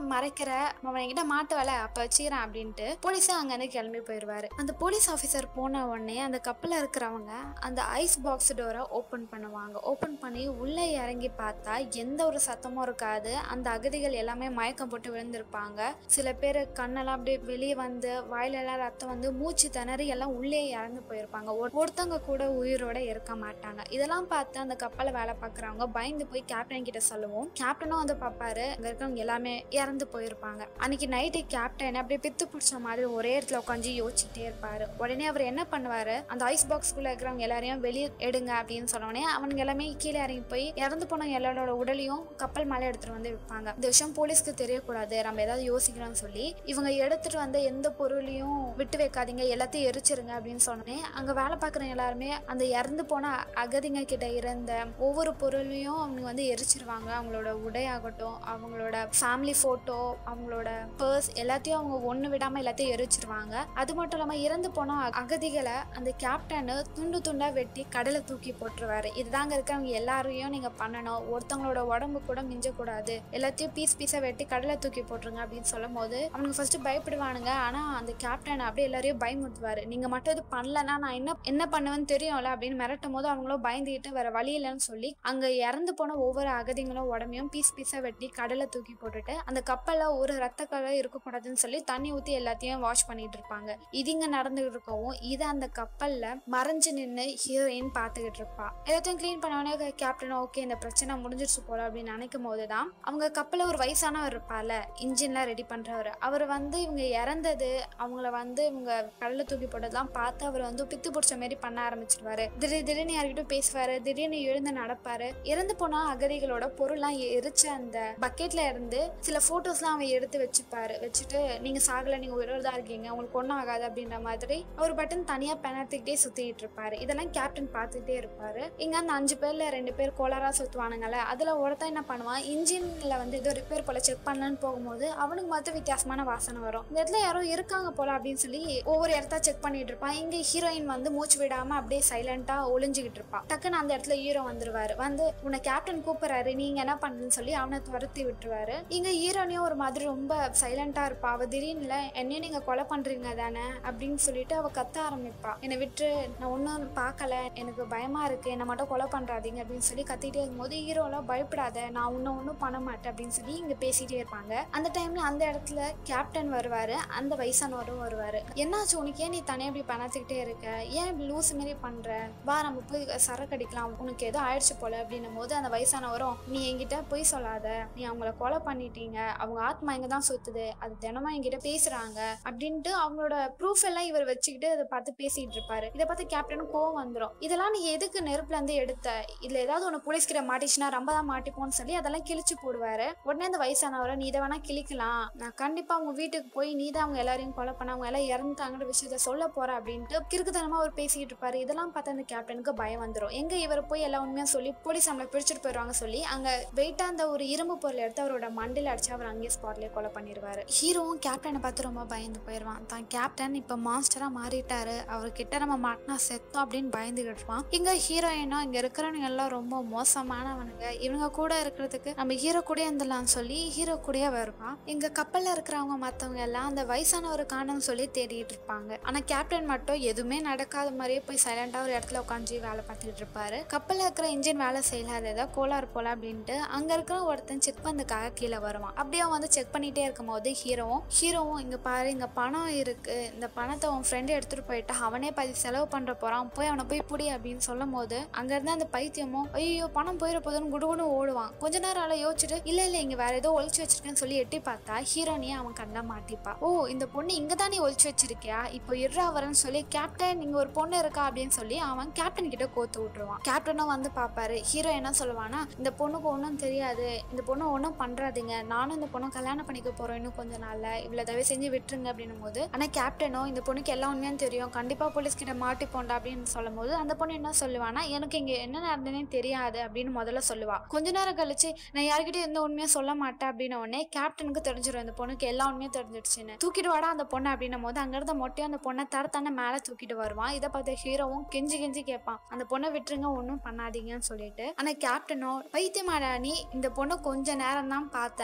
மறைக்கிற அவன் என்கிட்ட மாட்டுவல அப்ப வச்சுக்கிறேன் அப்படின்ட்டு போலீஸும் அங்க இருந்து கிளம்பி போயிடுவாரு அந்த போலீஸ் ஆஃபீஸர் போன உடனே அந்த கப்பல்ல இருக்கிறவங்க அந்த ஐஸ் பாக்ஸ் டோரை ஓபன் பண்ணுவாங்க ஓபன் பண்ணி உள்ளே இறங்கி பார்த்தா எந்த ஒரு சத்தமும் இருக்காது அந்த அகதிகள் எல்லாமே மயக்கம் போட்டு விழுந்திருப்பாங்க சில பேர் கண்ணெல்லாம் அப்படியே வெளியே வந்து வாயில எல்லாம் ரத்தம் வந்து மூச்சு திணறி எல்லாம் உள்ளே இறந்து போயிருப்பாங்க ஒரு- ஒருத்தவங்க கூட உயிரோட இருக்க மாட்டாங்க இதெல்லாம் பார்த்து அந்த கப்பலை வேலை பார்க்குறவங்க பயந்து போய் கேப்டன் கிட்ட சொல்லுவோம் கேப்டனும் வந்து பார்ப்பாரு அங்க இருக்கவங்க எல்லாமே இறந்து போயிருப்பாங்க அன்னைக்கு நைட்டு கேப்டன் அப்படியே பித்து பிடிச்ச மாதிரி ஒரே இடத்துல உட்காந்து யோசிச்சுட்டே இருப்பாரு உடனே அவர் என்ன பண்ணுவாரு அந்த ஐஸ் பாக்ஸ்குள்ள இருக்கிறவங்க எல்லாரையும் வெளியே எடுங்க அப்படின்னு சொன்ன உடனே அவனுங்க எல்லாமே கீழே இறங்கி போய் இறந்து போன எல்லாரோட உடலையும் கப்பல் மேலே எடுத்துட்டு வந்து வைப்பாங்க இந்த விஷயம் போலீஸ்க்கு தெரியக்கூடாது நம்ம ஏதாவது யோசிக்கிறோம்னு சொல்லி இவங்க எடுத்துட்டு வந்த எந்த பொருளையும் விட்டு வைக்காதீங்க எல்லாத்தையும் எரிச்சிருங்க அப்படின்னு சொன்னே அங்க வேலை பார்க்குற எல்லாருமே அந்த இறந்து போன அகதிங்க கிட்ட இருந்த ஒவ்வொரு பொருளையும் அவங்க வந்து எரிச்சிருவாங்க அவங்களோட உடையாகட்டும் அவங்களோட ஃபேமிலி ஃபோட்டோ அவங்களோட பர்ஸ் எல்லாத்தையும் அவங்க ஒன்று விடாம எல்லாத்தையும் எரிச்சிருவாங்க அது மட்டும் இல்லாமல் இறந்து போன அ- அகதிகளை அந்த கேப்டனு துண்டு துண்டா வெட்டி கடலை தூக்கி போட்டுருவாரு இதுதாங்க இருக்கவங்க எல்லாரையும் நீங்க பண்ணணும் ஒருத்தவங்களோட உடம்பு கூட மிஞ்சக்கூடாது எல்லாத்தையும் பீஸ் பீஸா வெட்டி கடலை தூக்கி போட்டுருங்க அப்படின்னு சொல்லும் போது அவனுக்கு ஃபர்ஸ்ட் பயப்படுவானுங்க ஆனா அந்த கேப்டன் அப்படியே எல்லாரையும் பயமுறுத்துவாரு நீங்க மட்டும் இது பண்ணலன்னா நான் என்ன என்ன பண்ணுவேன்னு தெரியும்ல அப்படின்னு மிரட்டும் போது அவங்களும் பயந்துகிட்டு வேற வழி இல்லைன்னு சொல்லி அங்க இறந்து போன ஒவ்வொரு அகதிங்களும் உடம்பையும் பீஸ் பீஸா வெட்டி கடலை தூக்கி போட்டுட்டு அந்த கப்பல்ல ஒரு ரத்த கலை இருக்கக்கூடாதுன்னு சொல்லி தண்ணி ஊத்தி எல்லாத்தையும் வாஷ் பண்ணிட்டு இருப்பாங்க இது இங்க நடந்துகிட்டு இருக்கவும் இது அந்த கப்பல்ல மறைஞ்சு நின்று ஹீரோயின் பார்த்துக்கிட்டு இருப்பா எல்லாத்தையும் க்ளீன் பண்ணவனே கேப்டன் ஓகே இந்த பிரச்சனை முடிஞ்சிருச்சு போல அப்படின்னு நினைக்கும் போதுதான் அவங்க கப்பல்ல ஒரு வயசானவர் இருப்பால இன்ஜின்லாம் ரெடி பண்றவர் அவர் வந்து இவங்க இறந்தது அவங்கள வந்து இவங்க கடல்ல தூக்கி போட்டதெல்லாம் பார்த்து அவர் வந்து பித்து பிடிச்ச மாதிரி பண்ண ஆரம்பிச்சிருவாரு திடீர் திடீர்னு யார்கிட்ட பேசுவாரு திடீர்னு எழுந்து நடப்பாரு இறந்து போன அகதிகளோட பொருள்லாம் எரிச்ச அந்த பக்கெட்ல இருந்து சில போட்டோஸ்லாம் அவன் எடுத்து வச்சுப்பாரு வச்சுட்டு நீங்க சாகல நீங்க உயிரோட தான் இருக்கீங்க உங்களுக்கு ஒன்றும் ஆகாது அப்படின்ற மாதிரி அவர் பட்டன் தனியா பெணத்துக்கிட்டே சுத்திட்டு இருப்பாரு இதெல்லாம் கேப்டன் பார்த்துட்டே இருப்பாரு இங்க அந்த அஞ்சு பேர்ல ரெண்டு பேர் கோளாரா சுத்துவானுங்கல்ல அதுல ஒருத்தன் என்ன பண்ணுவான் இன்ஜின்ல வந்து ஏதோ ரிப்பேர் போல செக் பண்ணலான்னு போகும்போது அவனுக்கு மட்டும் வித்தியாசமான வாசனை வரும் இந்த இடத்துல யாரோ இருக்காங்க போல அப்படின்னு சொல்லி ஒவ்வொரு இடத்த செக் பண்ணிட்டு இருப்பான் இங்க ஹீரோயின் வந்து மூச்சு விடாம அப்படியே சைலண்டா ஒளிஞ்சுக்கிட்டு இருப்பா டக்குன்னு அந்த இடத்துல ஹீரோ வந்துருவாரு வந்து உன்னை கேப்டன் கூப்பிடுறாரு நீங்க என்ன பண்ணுன்னு சொல்லி அவனை துரத்தி விட்டுருவாரு இங்க ஹீரோனையும் ஒரு மாதிரி ரொம்ப சைலண்டா இருப்பா அவ திடீர்னு என்னையும் நீங்க கொலை பண்றீங்க தானே அப்படின்னு சொல்லிட்டு அவ கத்த ஆரம்பிப்பா என்னை விட்டு நான் ஒன்றும் பார்க்கல எனக்கு பயமா இருக்கு என்னை மட்டும் கொலை பண்றாதீங்க அப்படின்னு சொல்லி கத்திட்டே இருக்கும்போது ஹீரோலாம் பயப்படாத நான் ஒன்றும் ஒன்றும் பண்ண மாட்டேன் அப்படின்னு சொல்லி இங்க பேசிட்டே இருப்பாங்க அந்த டைம்ல அந்த இடத்துல கேப்டன் வருவாரு அந்த வயசானவரும் வருவாரு என்னாச்சு உனக்கு ஏன் நீ தனியாக இப்படி பண்ணத்துக்கிட்டே இருக்க ஏன் இப்படி லூஸ் மாரி பண்ற வா நம்ம போய் சரக்கு அடிக்கலாம் உனக்கு ஏதோ ஆயிடுச்சு போல அப்படின்னும் போது அந்த வயசானவரும் நீ என்கிட்ட பொய் சொல்லாத நீ அவங்கள கொலை பண்ணிட்டீங்க அவங்க ஆத்மா இங்க தான் சுத்துது அது தினமும் என்கிட்ட பேசுறாங்க அப்படின்ட்டு அவங்களோட ப்ரூஃப் எல்லாம் இவர் வச்சுக்கிட்டு அதை பார்த்து பேசிட்டு இருப்பாரு இதை பார்த்து கேப்டனுக்கு கோவம் வந்துடும் இதெல்லாம் நீ எதுக்கு நெருப்புல இருந்து எடுத்த இதுல ஏதாவது ஒன்று போலீஸ் கிட்ட மாட்டிச்சுன்னா ரொம்ப தான் மாட்டிப்போன்னு சொல்லி அதெல்லாம் கிழிச்சு போடுவாரு உடனே அந்த வயசானவரை நீ இதை வேணா கிழிக்கலாம் நான் கண்டிப்பா அவங்க வீட்டுக்கு போய் நீ தான் அவங்க எல்லாரையும் கொலை பண்ண அவங்க எல்லாம் இறந்துட்டாங்கன்ற விஷயத்த சொல்ல போற அப்படின்ட்டு கிறுக்குத்தனமா அவர் பேசிக்கிட்டு இருப்பாரு இதெல்லாம் பார்த்து அந்த கேப்டனுக்கு பயம் வந்துடும் எங்க இவர் போய் எல்லா உண்மையா சொல்லி போலீஸ் நம்மளை பிடிச்சிட்டு போயிடுவாங்க சொல்லி அங்க வெயிட்டா அந்த ஒரு இரும்பு பொருள் எடுத்து அவரோட மண்டில அடிச்சு அவர் அங்கேயே ஸ்பாட்லயே கொலை பண்ணிடுவாரு ஹீரோவும் கேப்டனை பார்த்து ரொம்ப பயந்து போயிடுவான் தான் கேப்டன் இப்ப மாஸ்டரா மாறிட்டாரு அவர்கிட்ட நம்ம மாட்டினா செத்தோம் அப்படின்னு பயந்துகிட்டு இருப்பான் இங்க ஹீரோயினும் இங்க இருக்கிறவங்க எல்லாம் ரொம்ப மோசமானவனுங்க இவங்க கூட இருக்கிறதுக்கு நம்ம ஹீரோ கூட இருந்துடலாம்னு சொல்லி ஹீரோ கூடயே வருவான் இங்க கப்பல்ல இருக்கிறவங்க மத்தவங்க எல்லாம் அந்த வயசானவர் காணும்னு சொல்லி தேடிட்டு இருப்பாங்க ஆனா கேப்டன் மட்டும் எதுவுமே நடக்காத மாதிரியே போய் சைலண்டா ஒரு இடத்துல உட்காந்து வேலை பார்த்துட்டு இருப்பாரு கப்பல்ல இருக்கிற இன்ஜின் வேலை செய்யல அது ஏதோ கோளாறு போல அப்படின்ட்டு அங்க இருக்கிற ஒருத்தன் செக் பண்ணதுக்காக கீழே வருவான் அப்படியே அவன் வந்து செக் பண்ணிட்டே இருக்கும்போது ஹீரோவும் ஹீரோவும் இங்க பாரு இங்க பணம் இருக்கு இந்த பணத்தை உன் ஃப்ரெண்டு எடுத்துட்டு போயிட்டா அவனே பாதி செலவு பண்ற போறான் போய் அவனை போய் புடி அப்படின்னு சொல்லும் போது அங்க இருந்து அந்த பைத்தியமும் ஐயோ பணம் போயிட போதுன்னு குடுகுன்னு ஓடுவான் கொஞ்ச நேரம் அவளை யோசிச்சுட்டு இல்ல இல்ல இங்க வேற ஏதோ ஒளிச்சு வச்சிருக்கேன்னு சொல்லி எட்டி பார்த்தா ஹீரோனியே அவன் கண்ணா மாட்டிப்பா ஓ இந்த பொண்ணு இங்க தான் நீ ஒளிச்சு வச்சிருக்கியா இப்போ இர்ரா வரேன்னு சொல்லி கேப்டன் இங்க ஒரு பொண்ணு இருக்கா அப்படின்னு சொல்லி அவன் கேப்டன் கிட்ட கோத்து விட்டுருவான் கேப்டனும் வந்து பாப்பாரு ஹீரோ என்ன சொல்லுவானா இந்த பொண்ணுக்கு ஒன்றும் தெரியாது இந்த பொண்ணு ஒன்றும் பண்றாதீங்க நானும் இந்த பொண்ணு கல்யாணம் பண்ணிக்க போறோம் இன்னும் கொஞ்ச நாள்ல இவ்வளவு தயவு செஞ்சு விட்டுருங்க அப்படின்னும் போது ஆனா கேப்டனோ இந்த பொண்ணுக்கு எல்லாம் உண்மையும் தெரியும் கண்டிப்பா போலீஸ் கிட்ட மாட்டி போண்டா அப்படின்னு சொல்லும் போது அந்த பொண்ணு என்ன சொல்லுவானா எனக்கு இங்க என்ன நடந்ததுன்னே தெரியாது அப்படின்னு முதல்ல சொல்லுவா கொஞ்ச நேரம் கழிச்சு நான் யார்கிட்டயும் எந்த உண்மையும் சொல்ல மாட்டேன் அப்படின்ன உடனே கேப்டனுக்கு தெரிஞ்சிடும் இந்த பொண்ணுக்கு எல்லா உண்மையும் தெரிஞ்சிடுச்சுன்னு தூக்கிட்டு வாடா அந்த பொண்ணு அப்படின்னும் போது அங்க இருந்த மொட்டையும் அந்த பொண்ணை தர தானே மேல தூக்கிட்டு வருவான் இதை பார்த்த ஹீரோவும் கெஞ்சி கெஞ்சி கேட்பான் அந்த பொண்ணை விட்டுருங்க ஒன்றும் பண்ணாதீங்கன்னு சொல்லிட்டு ஆனா கேப்டனோ பைத்தியமாடா நீ இந்த பொண்ணு கொஞ்ச நேரம் தான் பார்த்த அதுக்குள்ளே இந்த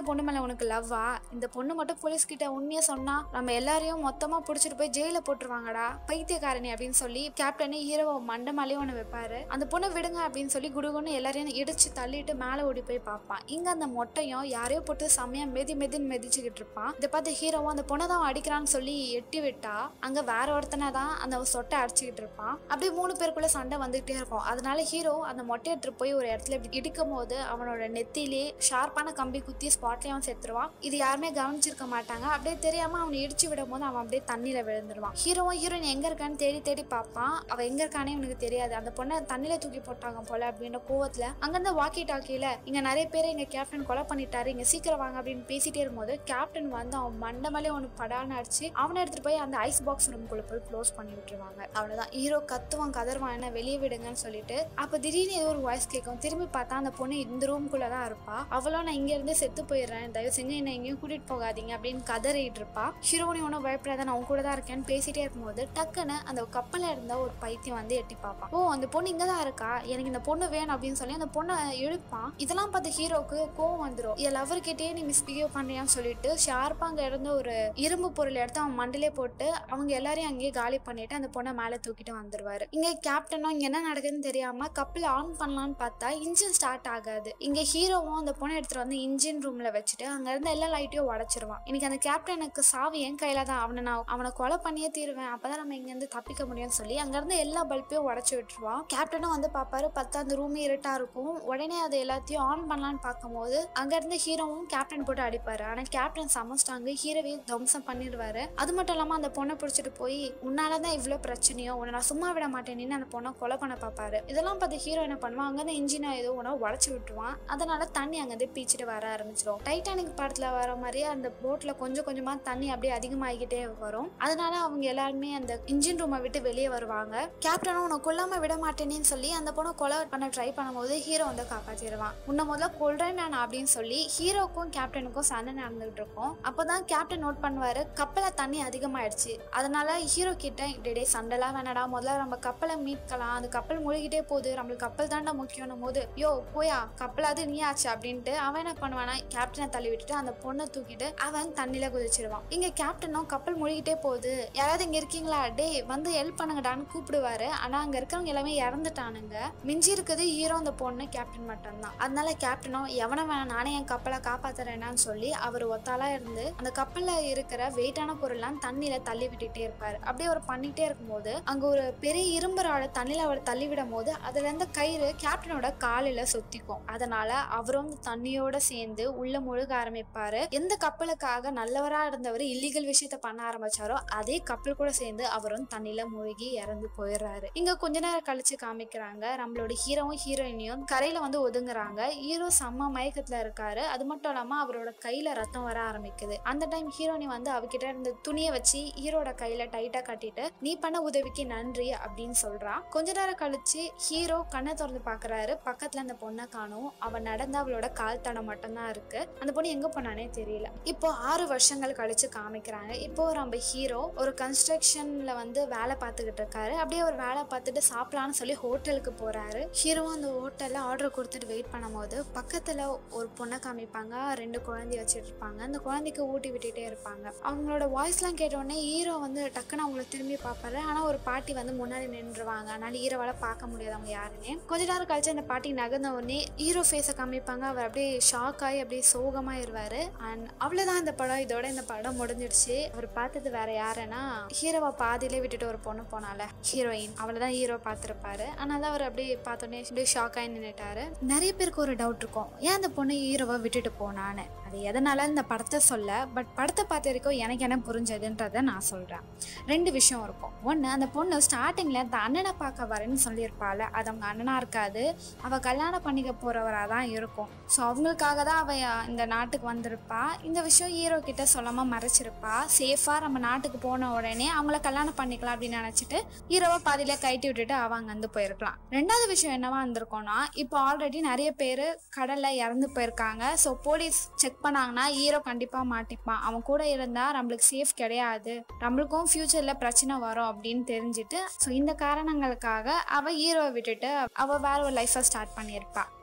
மட்டும் பொண்ணு மேல உனக்கு லவ்வா இந்த பொண்ணு மட்டும் போலீஸ் கிட்ட உண்மையா சொன்னா நம்ம எல்லாரையும் மொத்தமா புடிச்சிட்டு போய் ஜெயில போட்டுருவாங்கடா பைத்தியக்காரணி அப்படின்னு சொல்லி கேப்டனே ஹீரோவை மண்டை மேலேயே ஒன்று வைப்பாரு அந்த பொண்ணை விடுங்க அப்படின்னு சொல்லி குடுகுன்னு எல்லாரையும் இடிச்சு தள்ளிட்டு மேலே ஓடி போய் பார்ப்பான் இங்க அந்த மொட்டையும் யாரையோ போட்டு செம்மையா மெதி மெதின்னு மெதிச்சுக்கிட்டு இருப்பான் இதை பார்த்து ஹீரோவும் அந்த பொண்ணை தான் அடிக்கிறான்னு சொல்லி எட்டி விட்டா அங்க வேற ஒருத்தனை தான் அந்த சொட்டை அடிச்சுக்கிட்டு இருப்பான் அப்படியே மூணு பேருக்குள்ள சண்டை வந்துகிட்டே இருக்கும் அதனால ஹீரோ அந்த மொட்டை எடுத்துட்டு போய் ஒரு இடத்துல இப்படி இடிக்கும் போது அவனோட நெத்திலே ஷார்ப்பான கம்பி குத்தி ஸ்பாட்லயே அவன் செத்துருவான் இது யாருமே கவனிச்சிருக்க மாட்டாங்க அப்படியே தெரியாம அவனை இடிச்சு விடும் போது அவன் அப்படியே தண்ணியில விழுந்துருவான் ஹீரோவும் ஹீரோயின் எங்க இருக்கான்னு தேடி தேடி பார்ப்பான் அவ எங்க இருக்கானே அவனுக்கு தெரியாது அந்த பொண்ணை தண்ணியில தூக்கி போட்டாங்க போல அப்படின்ற கோவத்துல அங்கிருந்து வாக்கி டாக்கியில இங்க நிறைய பேர் எங்க கேப்டன் கொலை பண்ணிட்டாரு இங்க சீக்கிரம் வாங்க அப்படின்னு பேசிட்டே இருக்கும்போது கேப்டன் வந்து அவன் மண்டை மேலே ஒன்று படான்னு அடிச்சு அவனை எடுத்துட்டு போய் அந்த ஐஸ் பாக்ஸ் ரூம்குள்ள போய் க்ளோஸ் பண்ணி விட்டுருவாங்க அவ்வளவுதான் ஹீரோ கத்துவான் கதறுவான் என்ன வெளியே விடுங்கன்னு சொல்லிட்டு அப்ப திடீர்னு ஏதோ ஒரு வாய்ஸ் கேட்கும் திரும்பி பார்த்தா அந்த பொண்ணு இந்த ரூம்குள்ள தான் இருப்பா அவளும் நான் இங்க இருந்து செத்து போயிடுறேன் தயவு செஞ்சு என்ன எங்கேயும் கூட்டிட்டு போகாதீங்க அப்படின்னு கதறிட்டு இருப்பா ஹீரோனி ஒன்றும் பயப்படாத நான் உன் கூட தான் இருக்கேன்னு பேசிட்டே இருக்கும்போது டக்குன்னு அந்த கப்பல்ல இருந்த ஒரு பைத்தியம் வந்து எட்டி பார்ப்பான் ஓ அந்த பொண்ணு இங்க தான் இருக்கா எனக்கு இந்த பொண்ணு வேணும் அப்படின்னு சொல்லி அந்த பொண்ணை இழுப்பான் இதெல்லாம் பார்த்து ஹீரோக்கு கோவம் வந்துடும் என் லவர் கிட்டே நீ மிஸ்பிஹேவ் பண்றியான்னு சொல்லிட்டு ஷார்ப்பா அங்க இருந்த ஒரு இரும்பு பொருள் எடுத்து அவன் மண்டிலே போட்டு அவங்க எல்லாரையும் அங்கேயே காலி பண்ணிட்டு அந்த பொண்ணை மேலே தூக்கிட்டு வந்துருவாரு இங்க கேப்டனும் இங்க என்ன நடக்குதுன்னு தெரியாம கப்பல் ஆன் பண்ணலான்னு பார்த்தா இன்ஜின் ஸ்டார்ட் ஆகாது இங்க ஹீரோவும் அந்த பொண்ணை எடுத்துட்டு வந்து இன்ஜின் ரூம்ல வச்சுட்டு அங்க இருந்த எல்லா லைட்டையும் உடைச்சிருவான் இன்னைக்கு அந்த கேப்டனுக்கு சாவி என் கையில தான் அவனை நான் அவனை கொலை பண்ணியே தீருவேன் அப்பதான் நம்ம இங்க இருந்து தப்பிக்க முடியும்னு சொல்லி அங்க இருந்து எல்லா பல்பையும் உடைச்சு விட்டுருவான் கேப்டனும் வந்து பாப்பாரு பார்த்தா அந்த ரூமே இருட்டா இருக்கும் உடனே அதை எல்லாத்தையும் ஆன் பண்ணலான்னு பார்க்கும்போது அங்க இருந்து ஹீரோவும் கேப்டன் போட்டு அடிப்பாரு ஆனா கேப்டன் சமஸ்டாங்க ஹீரோவே துவம்சம் பண்ணிடுவாரு அது மட்டும் இல்லாம அந்த பொண்ணை பிடிச்சிட்டு போய் உன்னாலதான் இவ்வளவு பிரச்சனையோ உன்னை நான் சும்மா விட மாட்டேன்னு அந்த பொண்ணை கொலை பண்ண பார்ப்பாரு இதெல்லாம் பார்த்து ஹீரோ என்ன பண்ணுவான் அங்கே இன்ஜினை ஏதோ ஒன்றா உடச்சி விட்டுருவான் அதனால தண்ணி அங்கேருந்து பீச்சிட்டு வர ஆரம்பிச்சிடும் டைட்டானிக் படத்துல வர மாதிரியே அந்த போட்ல கொஞ்சம் கொஞ்சமா தண்ணி அப்படியே அதிகமாகிக்கிட்டே வரும் அதனால அவங்க எல்லாருமே அந்த இன்ஜின் ரூமை விட்டு வெளியே வருவாங்க கேப்டனும் உன்னை கொல்லாம விட மாட்டேனேன்னு சொல்லி அந்த பொண்ணை கொலை பண்ண ட்ரை பண்ணும்போது ஹீரோ வந்து காப்பாத்திடுவான் உன்னை முதல்ல கொல்றேன் நான் அப்படின்னு சொல்லி ஹீரோக்கும் கேப்டனுக்கும் சண்டை நடந்துகிட்டு இருக்கும் அப்போதான் கேப்டன் நோட் பண்ணுவாரு கப்பல தண்ணி அதிகமாயிடுச்சு அதனால ஹீரோ கிட்ட டே சண்டைலாம் வேணாடா முதல்ல நம்ம கப்பலை மீட்கலாம் அந்த கப்பல் முழுகிட்டே போகுது நம்மளுக்கு கப்பல் தாண்டா முக்கியம் போது யோ போயா கப்பலாவது நீ ஆச்சு அப்படின்ட்டு அவன் என்ன பண்ணுவானா கேப்டனை தள்ளி விட்டுட்டு அந்த பொண்ணை தூக்கிட்டு அவன் தண்ணியில குதிச்சிருவான் இங்க கேப்டனும் கப்பல் முழுகிட்டே போகுது யாராவது இங்க இருக்கீங்களா டேய் வந்து ஹெல்ப் பண்ணுங்கடான்னு கூப்பிடுவாரு ஆனா அங்க இருக்கிறவங்க எல்லாமே இறந்துட்டானுங்க மிஞ்சி இருக்குது ஹீரோ அந்த பொண்ணு கேப்டன் மட்டும்தான் அதனால கேப்டனும் எவனை வேணாம் நானே என் கப்பலை காப்பாத்துறேன்னு சொல்லி அவர் ஒத்தாலா இருந்து அந்த கப்பல்ல இருக்கிற வெயிட்டான பொருள்லாம் தண்ணியில தள்ளி விட்டுட்டே இருப்பாரு அப்படியே அவர் பண்ணிட்டே இருக்கும்போது அங்க ஒரு பெரிய இரும்பு ராடை தண்ணியில அவர் தள்ளி விடும் போது அதுல இருந்த கயிறு கேப்டனோட காலில சுத்திக்கும் அதனால அவரும் தண்ணியோட சேர்ந்து உள்ள முழுக ஆரம்பிப்பாரு எந்த கப்பலுக்காக நல்லவரா இருந்தவர் இல்லீகல் விஷயத்த பண்ண ஆரம்பிச்சாரோ அதே கப்பல் கூட சேர்ந்து அவரும் தண்ணியில மூழ்கி இறந்து போயிடுறாரு இங்க கொஞ்ச நேரம் கழிச்சு காமிக்கிறாங்க நம்மளோட ஹீரோவும் ஹீரோயினியும் கரையில வந்து ஒதுங்குறாங்க ஹீரோ செம்ம மயக்கத்துல இருக்காரு அது மட்டும் இல்லாம அவரோட கையில ரத்தம் வர ஆரம்பிக்குது அந்த டைம் ஹீரோனி வந்து அவகிட்ட இருந்த துணியை வச்சு ஹீரோட கையில டைட்டா கட்டிட்டு நீ பண்ண உதவிக்கு நன்றி அப்படின்னு சொல்றா கொஞ்ச நேரம் கழிச்சு ஹீரோ கண்ணை திறந்து பாக்குறாரு பக்கத்துல அந்த பொண்ணை காணும் அவன் நடந்த அவளோட கால் தடம் மட்டும்தான் இருக்கு அந்த பொண்ணு எங்க போனானே தெரியல இப்போ ஆறு வருஷங்கள் கழிச்சு காமிக்கிறாங்க இப்போ நம்ம ஹீரோ ஒரு கன்ஸ்ட்ரக்ஷன்ல வந்து வேலை பார்த்துக்கிட்டு இருக்காரு அப்படியே ஒரு வேலை பார்த்துட்டு சாப்பிடலாம்னு சொல்லி ஹோட்டலுக்கு போறாரு ஹீரோவும் அந்த ஹோட்டல்ல ஆர்டர் கொடுத்துட்டு வெயிட் பண்ணும்போது பக்கத்துல ஒரு பொண்ணை காமிப்பாங்க ரெண்டு குழந்தைய வச்சுட்டு இருப்பாங்க அந்த குழந்தைக்கு ஊட்டி விட்டுட்டே இருப்பாங்க அவங்களோட வாய்ஸ்லாம் கேட்டோடனே ஹீரோ வந்து டக்குன்னு அவங்கள திரும்பி பார்ப்பாரு ஆனா ஒரு பாட்டி வந்து முன்னாடி நின்றுவாங்க அதனால ஹீரோவால பார்க்க முடியாது அவங்க யாருன்னு கொஞ்ச நேரம் கழிச்சு அந்த பாட்டி நகர்ந்த உடனே ஹீரோ ஃபேஸை காமிப்பாங்க அவர் அப்படியே ஷாக் ஆகி அப்படியே சோகமாயிருவாரு அண்ட் அவ்வளவுதான் இந்த படம் இதோட இந்த படம் முடிஞ்சிடுச்சு அவர் பார்த்தது வேற யாருன்னா ஹீரோவை பாதியிலே விட்டுட்டு ஒரு பொண்ணு போனால ஹீரோயின் அவ்வளவுதான் ஹீரோ பார்த்திருப்பாரு அதனால அவர் அப்படியே பார்த்தோன்னே அப்படியே ஷாக் ஆகி நின்னுட்டாரு நிறைய பேருக்கு ஒரு டவுட் இருக்கும் ஏன் அந்த பொண்ணு ஹீரோவை விட்டுட்டு போனான்னு அது எதனால இந்த படத்தை சொல்ல பட் படத்தை பார்த்த வரைக்கும் எனக்கு என்ன புரிஞ்சதுன்றதை நான் சொல்றேன் ரெண்டு விஷயம் இருக்கும் ஒன்று அந்த பொண்ணு ஸ்டார்டிங்ல அந்த அண்ணனை பார்க்க வரேன்னு சொல்லியிருப்பாள் அது அவங்க அண்ணனா இருக்காது அவ கல்யாணம் பண்ணிக்க போறவரா தான் இருக்கும் ஸோ அவங்களுக்காக தான் அவ இந்த நாட்டுக்கு வந்திருப்பா இந்த விஷயம் ஹீரோ கிட்ட சொல்லாம மறைச்சிருப்பா சேஃபா நம்ம நாட்டுக்கு போன உடனே அவங்கள கல்யாணம் பண்ணிக்கலாம் அப்படின்னு நினைச்சிட்டு ஹீரோவை பாதியில கைட்டி விட்டுட்டு அவ அங்க வந்து போயிருக்கலாம் ரெண்டாவது விஷயம் என்னவா இருந்திருக்கும்னா இப்போ ஆல்ரெடி நிறைய பேர் கடல்ல இறந்து போயிருக்காங்க ஸோ போலீஸ் செக் பண்ணாங்கன்னா ஹீரோ கண்டிப்பா மாட்டிப்பான் அவன் கூட இருந்தா நம்மளுக்கு சேஃப் கிடையாது நம்மளுக்கும் ஃபியூச்சர்ல பிரச்சனை வரும் அப்படின்னு தெரிஞ்சுட்டு ஸோ இந்த காரணங்களுக்காக அவ ஹீரோவை விட்டுட்டு அவ வேற ஒரு லைஃபை ஸ்டார்ட் பண்ணியிருப்பா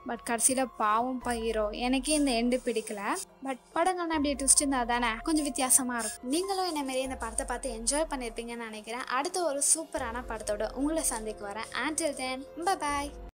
பட் கடைசியில் பாவம் ஹீரோ எனக்கே இந்த எண்டு பிடிக்கல பட் படங்கள்னா அப்படியே ட்விஸ்ட் இருந்தால் தானே கொஞ்சம் வித்தியாசமாக இருக்கும் நீங்களும் என்ன மாரி இந்த படத்தை பார்த்து என்ஜாய் பண்ணியிருப்பீங்கன்னு நினைக்கிறேன் அடுத்த ஒரு சூப்பரான படத்தோட உங்களை சந்திக்கு வரேன் ஆண்டில் தென் பாய்